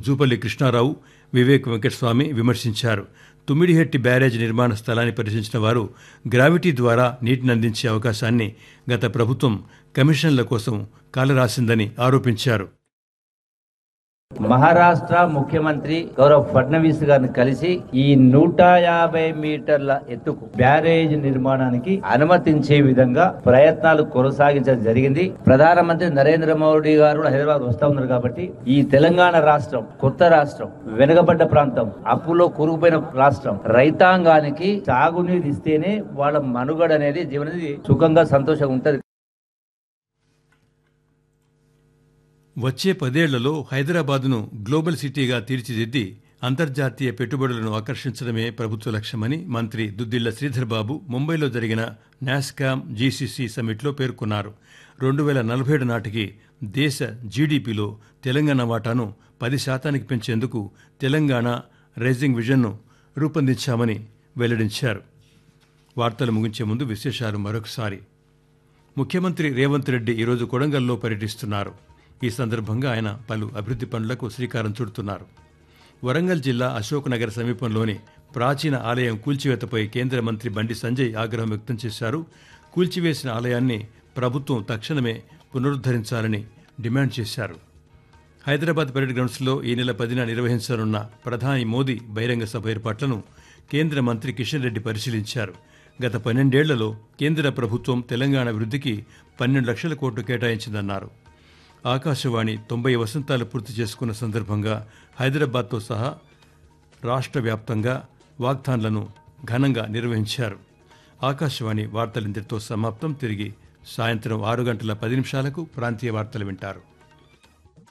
జూపల్లి కృష్ణారావు వివేక్ వెంకటస్వామి విమర్శించారు తుమ్మిడిహెట్టి బ్యారేజ్ నిర్మాణ స్థలాన్ని పరిశీలించిన వారు గ్రావిటీ ద్వారా నీటిని అందించే అవకాశాన్ని గత ప్రభుత్వం కమిషన్ల కోసం కాలరాసిందని ఆరోపించారు మహారాష్ట్ర ముఖ్యమంత్రి గౌరవ్ ఫడ్నవీస్ గారిని కలిసి ఈ నూట యాభై మీటర్ల ఎత్తుకు బ్యారేజ్ నిర్మాణానికి అనుమతించే విధంగా ప్రయత్నాలు కొనసాగించడం జరిగింది ప్రధానమంత్రి నరేంద్ర మోడీ గారు కూడా హైదరాబాద్ వస్తా ఉన్నారు కాబట్టి ఈ తెలంగాణ రాష్ట్రం కొత్త రాష్ట్రం వెనుకబడ్డ ప్రాంతం అప్పులో కూరుకుపోయిన రాష్ట్రం రైతాంగానికి సాగునీరు ఇస్తేనే వాళ్ళ మనుగడ అనేది జీవనది సుఖంగా సంతోషంగా ఉంటది వచ్చే పదేళ్లలో హైదరాబాద్ను గ్లోబల్ సిటీగా తీర్చిదిద్ది అంతర్జాతీయ పెట్టుబడులను ఆకర్షించడమే ప్రభుత్వ లక్ష్యమని మంత్రి దుద్దిళ్ల శ్రీధర్ బాబు ముంబైలో జరిగిన నాస్కామ్ జీసీసీ సమ్మిట్లో పేర్కొన్నారు రెండు వేల నలభై ఏడు నాటికి దేశ జీడీపీలో తెలంగాణ వాటాను పది శాతానికి పెంచేందుకు తెలంగాణ రైజింగ్ విజన్ను రూపొందించామని వెల్లడించారు వార్తలు ముగించే ముందు విశేషాలు మరొకసారి ముఖ్యమంత్రి రేవంత్ రెడ్డి ఈరోజు కొడంగల్లో పర్యటిస్తున్నారు ఈ సందర్భంగా ఆయన పలు అభివృద్ధి పనులకు శ్రీకారం చుడుతున్నారు వరంగల్ జిల్లా అశోక్ నగర్ సమీపంలోని ప్రాచీన ఆలయం కూల్చివేతపై కేంద్ర మంత్రి బండి సంజయ్ ఆగ్రహం వ్యక్తం చేశారు కూల్చివేసిన ఆలయాన్ని ప్రభుత్వం తక్షణమే పునరుద్ధరించాలని డిమాండ్ చేశారు హైదరాబాద్ పరేడ్ గ్రౌండ్స్లో ఈ నెల పదిన నిర్వహించనున్న ప్రధాని మోదీ బహిరంగ సభ ఏర్పాట్లను కేంద్ర మంత్రి కిషన్ రెడ్డి పరిశీలించారు గత పన్నెండేళ్లలో కేంద్ర ప్రభుత్వం తెలంగాణ అభివృద్ధికి పన్నెండు లక్షల కోట్లు కేటాయించిందన్నారు ఆకాశవాణి తొంభై వసంతాలు పూర్తి చేసుకున్న సందర్భంగా హైదరాబాద్తో సహా రాష్ట్ర వ్యాప్తంగా వాగ్దాన్లను ఘనంగా నిర్వహించారు ఆకాశవాణి వార్తలింతటితో సమాప్తం తిరిగి సాయంత్రం ఆరు గంటల పది నిమిషాలకు ప్రాంతీయ వార్తలు వింటారు